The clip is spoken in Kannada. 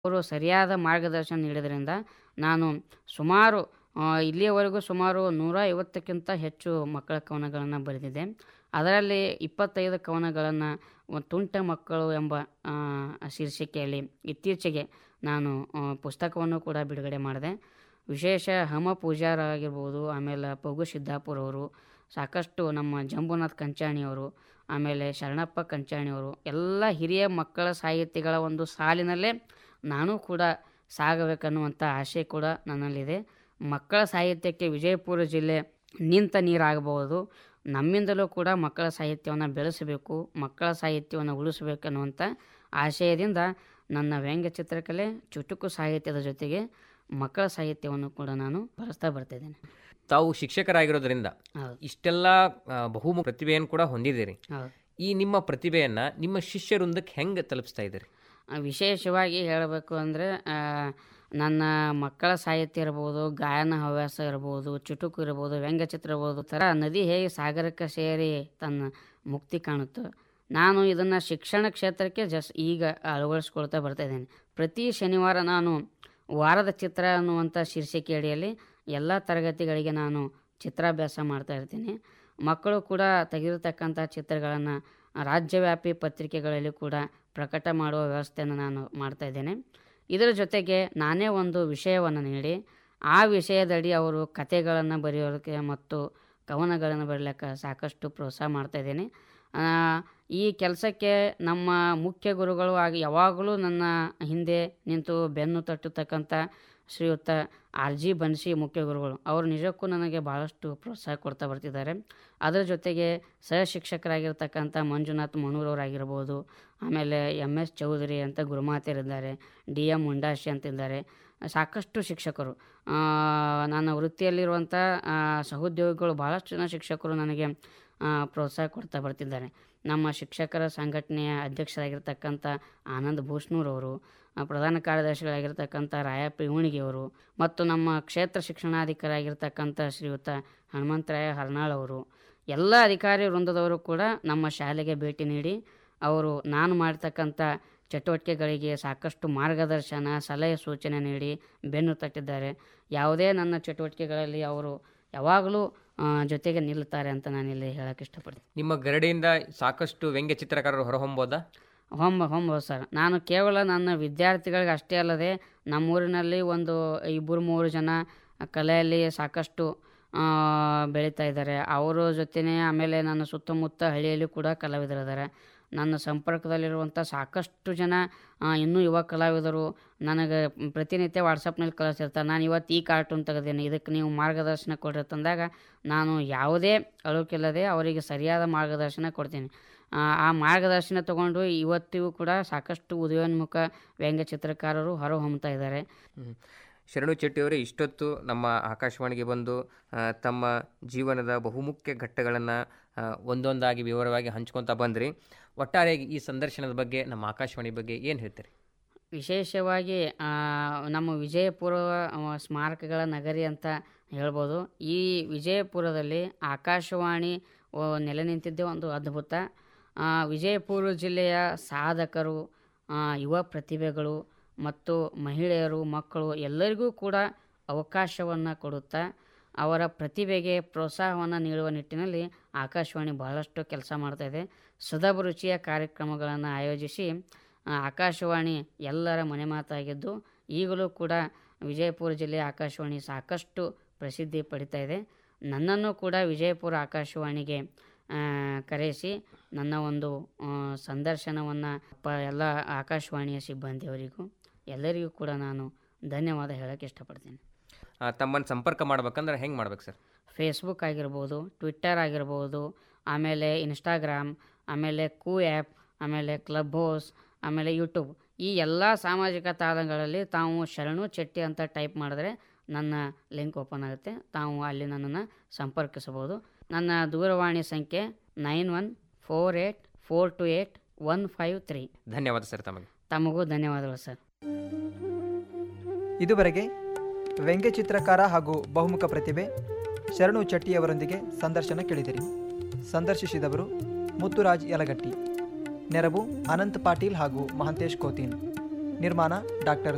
ಅವರು ಸರಿಯಾದ ಮಾರ್ಗದರ್ಶನ ನೀಡಿದ್ರಿಂದ ನಾನು ಸುಮಾರು ಆ, ಇಲ್ಲಿಯವರೆಗೂ ಸುಮಾರು ನೂರ ಐವತ್ತಕ್ಕಿಂತ ಹೆಚ್ಚು ಮಕ್ಕಳ ಕವನಗಳನ್ನು ಬರೆದಿದ್ದೆ ಅದರಲ್ಲಿ ಇಪ್ಪತ್ತೈದು ಕವನಗಳನ್ನು ತುಂಟ ಮಕ್ಕಳು ಎಂಬ ಆ, ಶೀರ್ಷಿಕೆಯಲ್ಲಿ ಇತ್ತೀಚೆಗೆ ನಾನು ಆ, ಪುಸ್ತಕವನ್ನು ಕೂಡ ಬಿಡುಗಡೆ ಮಾಡಿದೆ ವಿಶೇಷ ಹಮ ಪೂಜಾರ ಆಗಿರ್ಬೋದು ಆಮೇಲೆ ಪಗು ಸಿದ್ದಾಪುರ ಅವರು ಸಾಕಷ್ಟು ನಮ್ಮ ಜಂಬುನಾಥ್ ಕಂಚಾಣಿಯವರು ಆಮೇಲೆ ಶರಣಪ್ಪ ಕಂಚಾಣಿಯವರು ಎಲ್ಲ ಹಿರಿಯ ಮಕ್ಕಳ ಸಾಹಿತಿಗಳ ಒಂದು ಸಾಲಿನಲ್ಲೇ ನಾನು ಕೂಡ ಸಾಗಬೇಕನ್ನುವಂಥ ಆಸೆ ಕೂಡ ನನ್ನಲ್ಲಿದೆ ಮಕ್ಕಳ ಸಾಹಿತ್ಯಕ್ಕೆ ವಿಜಯಪುರ ಜಿಲ್ಲೆ ನಿಂತ ನೀರಾಗಬಹುದು ನಮ್ಮಿಂದಲೂ ಕೂಡ ಮಕ್ಕಳ ಸಾಹಿತ್ಯವನ್ನು ಬೆಳೆಸಬೇಕು ಮಕ್ಕಳ ಸಾಹಿತ್ಯವನ್ನು ಉಳಿಸಬೇಕನ್ನುವಂಥ ಆಶಯದಿಂದ ನನ್ನ ವ್ಯಂಗ್ಯ ಚಿತ್ರಕಲೆ ಚುಟುಕು ಸಾಹಿತ್ಯದ ಜೊತೆಗೆ ಮಕ್ಕಳ ಸಾಹಿತ್ಯವನ್ನು ಕೂಡ ನಾನು ಬಳಸ್ತಾ ಬರ್ತಿದ್ದೇನೆ ತಾವು ಶಿಕ್ಷಕರಾಗಿರೋದ್ರಿಂದ ಹೌದು ಇಷ್ಟೆಲ್ಲ ಆ, ಬಹು ಪ್ರತಿಭೆಯನ್ನು ಕೂಡ ಹೊಂದಿದ್ದೀರಿ ಹೌದು ಈ ನಿಮ್ಮ ಪ್ರತಿಭೆಯನ್ನು ನಿಮ್ಮ ಶಿಷ್ಯರೊಂದಕ್ಕೆ ಹೆಂಗೆ ತಲುಪಿಸ್ತಾ ಇದ್ದೀರಿ ಆ, ವಿಶೇಷವಾಗಿ ಹೇಳಬೇಕು ಅಂದರೆ ನನ್ನ ಮಕ್ಕಳ ಸಾಹಿತ್ಯ ಇರ್ಬೋದು ಗಾಯನ ಹವ್ಯಾಸ ಇರ್ಬೋದು ಚುಟುಕು ಇರ್ಬೋದು ವ್ಯಂಗ್ಯಚಿತ್ರ ಇರ್ಬೋದು ಥರ ನದಿ ಹೇಗೆ ಸಾಗರಕ್ಕೆ ಸೇರಿ ತನ್ನ ಮುಕ್ತಿ ಕಾಣುತ್ತೋ ನಾನು ಇದನ್ನು ಶಿಕ್ಷಣ ಕ್ಷೇತ್ರಕ್ಕೆ ಜಸ್ಟ್ ಈಗ ಅಳವಡಿಸ್ಕೊಳ್ತಾ ಬರ್ತಾ ಇದ್ದೇನೆ ಪ್ರತಿ ಶನಿವಾರ ನಾನು ವಾರದ ಚಿತ್ರ ಅನ್ನುವಂಥ ಶೀರ್ಷಿಕೆ ಅಡಿಯಲ್ಲಿ ಎಲ್ಲ ತರಗತಿಗಳಿಗೆ ನಾನು ಚಿತ್ರಾಭ್ಯಾಸ ಮಾಡ್ತಾ ಇರ್ತೀನಿ ಮಕ್ಕಳು ಕೂಡ ತೆಗೆದಿರ್ತಕ್ಕಂಥ ಚಿತ್ರಗಳನ್ನು ರಾಜ್ಯವ್ಯಾಪಿ ಪತ್ರಿಕೆಗಳಲ್ಲಿ ಕೂಡ ಪ್ರಕಟ ಮಾಡುವ ವ್ಯವಸ್ಥೆಯನ್ನು ನಾನು ಮಾಡ್ತಾ ಇದ್ದೇನೆ ಇದರ ಜೊತೆಗೆ ನಾನೇ ಒಂದು ವಿಷಯವನ್ನು ನೀಡಿ ಆ ವಿಷಯದಡಿ ಅವರು ಕತೆಗಳನ್ನು ಬರೆಯೋದಕ್ಕೆ ಮತ್ತು ಕವನಗಳನ್ನು ಬರೀಲಿಕ್ಕೆ ಸಾಕಷ್ಟು ಪ್ರೋತ್ಸಾಹ ಮಾಡ್ತಾ ಇದ್ದೇನೆ ಆ, ಈ ಕೆಲಸಕ್ಕೆ ನಮ್ಮ ಮುಖ್ಯ ಗುರುಗಳು ಆಗಿ ಯಾವಾಗಲೂ ನನ್ನ ಹಿಂದೆ ನಿಂತು ಬೆನ್ನು ತಟ್ಟತಕ್ಕಂಥ ಶ್ರೀಯುತ ಆರ್ ಜಿ ಬನ್ಸಿ ಮುಖ್ಯ ಗುರುಗಳು ಅವರು ನಿಜಕ್ಕೂ ನನಗೆ ಭಾಳಷ್ಟು ಪ್ರೋತ್ಸಾಹ ಕೊಡ್ತಾ ಬರ್ತಿದ್ದಾರೆ ಅದರ ಜೊತೆಗೆ ಸಹ ಶಿಕ್ಷಕರಾಗಿರ್ತಕ್ಕಂಥ ಮಂಜುನಾಥ್ ಮಣೂರವರಾಗಿರ್ಬೋದು ಆಮೇಲೆ ಎಮ್ ಎಸ್ ಚೌಧರಿ ಅಂತ ಗುರುಮಾತೆಯರಿದ್ದಾರೆ ಡಿ ಎಮ್ ಮುಂಡಾಶಿ ಅಂತಿದ್ದಾರೆ ಸಾಕಷ್ಟು ಶಿಕ್ಷಕರು ಆ, ನನ್ನ ವೃತ್ತಿಯಲ್ಲಿರುವಂಥ ಆ, ಸಹೋದ್ಯೋಗಿಗಳು ಭಾಳಷ್ಟು ಜನ ಶಿಕ್ಷಕರು ನನಗೆ ಆ, ಪ್ರೋತ್ಸಾಹ ಕೊಡ್ತಾ ಬರ್ತಿದ್ದಾರೆ ನಮ್ಮ ಶಿಕ್ಷಕರ ಸಂಘಟನೆಯ ಅಧ್ಯಕ್ಷರಾಗಿರ್ತಕ್ಕಂಥ ಆನಂದ್ ಭೂಷ್ಣೂರವರು ಆ, ಪ್ರಧಾನ ಕಾರ್ಯದರ್ಶಿಗಳಾಗಿರ್ತಕ್ಕಂಥ ರಾಯಪ್ಪ ಇವಣಿಗೆಯವರು ಮತ್ತು ನಮ್ಮ ಕ್ಷೇತ್ರ ಶಿಕ್ಷಣಾಧಿಕಾರಿಯಾಗಿರ್ತಕ್ಕಂಥ ಶ್ರೀಯುತ ಹನುಮಂತರಾಯ ಹರ್ನಾಳ್ ಅವರು ಎಲ್ಲ ಅಧಿಕಾರಿ ವೃಂದದವರು ಕೂಡ ನಮ್ಮ ಶಾಲೆಗೆ ಭೇಟಿ ನೀಡಿ ಅವರು ನಾನು ಮಾಡ್ತಕ್ಕಂಥ ಚಟುವಟಿಕೆಗಳಿಗೆ ಸಾಕಷ್ಟು ಮಾರ್ಗದರ್ಶನ ಸಲಹೆ ಸೂಚನೆ ನೀಡಿ ಬೆನ್ನು ತಟ್ಟಿದ್ದಾರೆ ಯಾವುದೇ ನನ್ನ ಚಟುವಟಿಕೆಗಳಲ್ಲಿ ಅವರು ಯಾವಾಗಲೂ ಆ, ಜೊತೆಗೆ ನಿಲ್ಲುತ್ತಾರೆ ಅಂತ ನಾನಿಲ್ಲಿ ಹೇಳಕ್ಕೆ ಇಷ್ಟಪಡ್ತೀನಿ ನಿಮ್ಮ ಗರಡಿಯಿಂದ ಸಾಕಷ್ಟು ವ್ಯಂಗ್ಯ ಚಿತ್ರಕಾರರು ಹೊರಹೊಂಬೋದಾ ಹೊಂಬ ಹೊಂಬ ಸರ್ ನಾನು ಕೇವಲ ನನ್ನ ವಿದ್ಯಾರ್ಥಿಗಳಿಗೆ ಅಷ್ಟೇ ಅಲ್ಲದೆ ನಮ್ಮೂರಿನಲ್ಲಿ ಒಂದು ಇಬ್ಬರು ಮೂರು ಜನ ಕಲೆಯಲ್ಲಿ ಸಾಕಷ್ಟು ಆ, ಬೆಳೀತಾ ಇದ್ದಾರೆ ಅವರ ಜೊತೆನೇ ಆಮೇಲೆ ನನ್ನ ಸುತ್ತಮುತ್ತ ಹಳ್ಳಿಯಲ್ಲಿ ಕೂಡ ಕಲಾವಿದರಿದ್ದಾರೆ ನನ್ನ ಸಂಪರ್ಕದಲ್ಲಿರುವಂಥ ಸಾಕಷ್ಟು ಜನ ಆ, ಇನ್ನೂ ಯುವ ಕಲಾವಿದರು ನನಗೆ ಪ್ರತಿನಿತ್ಯ ವಾಟ್ಸಪ್ನಲ್ಲಿ ಕಳಿಸಿರ್ತಾರೆ ನಾನು ಇವತ್ತು ಈ ಕಾರ್ಟೂನ್ ತೆಗೆದೇನೆ ಇದಕ್ಕೆ ನೀವು ಮಾರ್ಗದರ್ಶನ ಕೊಡ್ರಿ ತಂದಾಗ ನಾನು ಯಾವುದೇ ಅಳುಕಿಲ್ಲದೆ ಅವರಿಗೆ ಸರಿಯಾದ ಮಾರ್ಗದರ್ಶನ ಕೊಡ್ತೀನಿ ಆ, ಆ ಮಾರ್ಗದರ್ಶನ ತಗೊಂಡು ಇವತ್ತಿಗೂ ಕೂಡ ಸಾಕಷ್ಟು ಉದಯೋನ್ಮುಖ ವ್ಯಂಗ್ಯ ಚಿತ್ರಕಾರರು ಹೊರಹೊಮ್ಮುತ್ತಾ ಇದ್ದಾರೆ ಹ್ಮ್. ಶರಣು ಚೆಟ್ಟಿಯವರೇ ಇಷ್ಟೊತ್ತು ನಮ್ಮ ಆಕಾಶವಾಣಿಗೆ ಬಂದು ಆ, ತಮ್ಮ ಜೀವನದ ಬಹುಮುಖ್ಯ ಘಟ್ಟಗಳನ್ನು ಒಂದೊಂದಾಗಿ ವಿವರವಾಗಿ ಹಂಚ್ಕೊತಾ ಬಂದ್ರಿ ಒಟ್ಟಾರೆಯಾಗಿ ಈ ಸಂದರ್ಶನದ ಬಗ್ಗೆ ನಮ್ಮ ಆಕಾಶವಾಣಿ ಬಗ್ಗೆ ಏನು ಹೇಳ್ತೀರಿ ವಿಶೇಷವಾಗಿ ಆ, ನಮ್ಮ ವಿಜಯಪುರ ಆ, ಸ್ಮಾರಕಗಳ ನಗರಿ ಅಂತ ಹೇಳ್ಬೋದು ಈ ವಿಜಯಪುರದಲ್ಲಿ ಆಕಾಶವಾಣಿ ಓ, ನೆಲೆ ನಿಂತಿದ್ದೇ ಒಂದು ಅದ್ಭುತ ಆ, ವಿಜಯಪುರ ಜಿಲ್ಲೆಯ ಸಾಧಕರು ಆ, ಯುವ ಪ್ರತಿಭೆಗಳು ಮತ್ತು ಮಹಿಳೆಯರು ಮಕ್ಕಳು ಎಲ್ಲರಿಗೂ ಕೂಡ ಅವಕಾಶವನ್ನು ಕೊಡುತ್ತಾ ಅವರ ಪ್ರತಿಭೆಗೆ ಪ್ರೋತ್ಸಾಹವನ್ನು ನೀಡುವ ನಿಟ್ಟಿನಲ್ಲಿ ಆಕಾಶವಾಣಿ ಬಹಳಷ್ಟು ಕೆಲಸ ಮಾಡ್ತಾ ಇದೆ ಸುಧಬರುಚಿಯ ಕಾರ್ಯಕ್ರಮಗಳನ್ನು ಆಯೋಜಿಸಿ ಆ, ಆಕಾಶವಾಣಿ ಎಲ್ಲರ ಮನೆ ಮಾತಾಗಿದ್ದು ಈಗಲೂ ಕೂಡ ವಿಜಯಪುರ ಜಿಲ್ಲೆಯ ಆಕಾಶವಾಣಿ ಸಾಕಷ್ಟು ಪ್ರಸಿದ್ಧಿ ಪಡಿತಾ ಇದೆ ನನ್ನನ್ನು ಕೂಡ ವಿಜಯಪುರ ಆಕಾಶವಾಣಿಗೆ ಆ, ಕರೆಸಿ ನನ್ನ ಒಂದು ಸಂದರ್ಶನವನ್ನು ಪ ಎಲ್ಲ ಆಕಾಶವಾಣಿಯ ಸಿಬ್ಬಂದಿಯವರಿಗೂ ಎಲ್ಲರಿಗೂ ಕೂಡ ನಾನು ಧನ್ಯವಾದ ಹೇಳೋಕ್ಕೆ ಇಷ್ಟಪಡ್ತೀನಿ ಆ, ತಮ್ಮನ್ನು ಸಂಪರ್ಕ ಮಾಡ್ಬೇಕಂದ್ರೆ ಹೆಂಗೆ ಮಾಡ್ಬೇಕು ಸರ್ ಫೇಸ್ಬುಕ್ ಆಗಿರ್ಬೋದು ಟ್ವಿಟ್ಟರ್ ಆಗಿರ್ಬೋದು ಆಮೇಲೆ ಇನ್ಸ್ಟಾಗ್ರಾಮ್ ಆಮೇಲೆ ಕೂ ಆ್ಯಪ್ ಆಮೇಲೆ ಕ್ಲಬ್ ಹೌಸ್ ಆಮೇಲೆ ಯೂಟ್ಯೂಬ್ ಈ ಎಲ್ಲ ಸಾಮಾಜಿಕ ತಾಣಗಳಲ್ಲಿ ತಾವು ಶರಣು ಚೆಟ್ಟಿ ಅಂತ ಟೈಪ್ ಮಾಡಿದ್ರೆ ನನ್ನ ಲಿಂಕ್ ಓಪನ್ ಆಗುತ್ತೆ ತಾವು ಅಲ್ಲಿ ನನ್ನನ್ನು ಸಂಪರ್ಕಿಸಬಹುದು ನನ್ನ ದೂರವಾಣಿ ಸಂಖ್ಯೆ nine one four eight four two eight one five three ಧನ್ಯವಾದ ಸರ್ ತಮಗೆ ತಮಗೂ ಧನ್ಯವಾದಗಳು ಸರ್ ಇದುವರೆಗೆ ವ್ಯಂಗ್ಯ ಚಿತ್ರಕಾರ ಹಾಗೂ ಬಹುಮುಖ ಪ್ರತಿಭೆ ಶರಣು ಚಟ್ಟಿಯವರೊಂದಿಗೆ ಸಂದರ್ಶನ ಕೇಳಿದಿರಿ ಸಂದರ್ಶಿಸಿದವರು ಮುತ್ತುರಾಜ್ ಯಲಗಟ್ಟಿ ನೆರವು ಅನಂತ್ ಪಾಟೀಲ್ ಹಾಗೂ ಮಹಂತೇಶ್ ಕೋತೀನ್ ನಿರ್ಮಾಣ ಡಾಕ್ಟರ್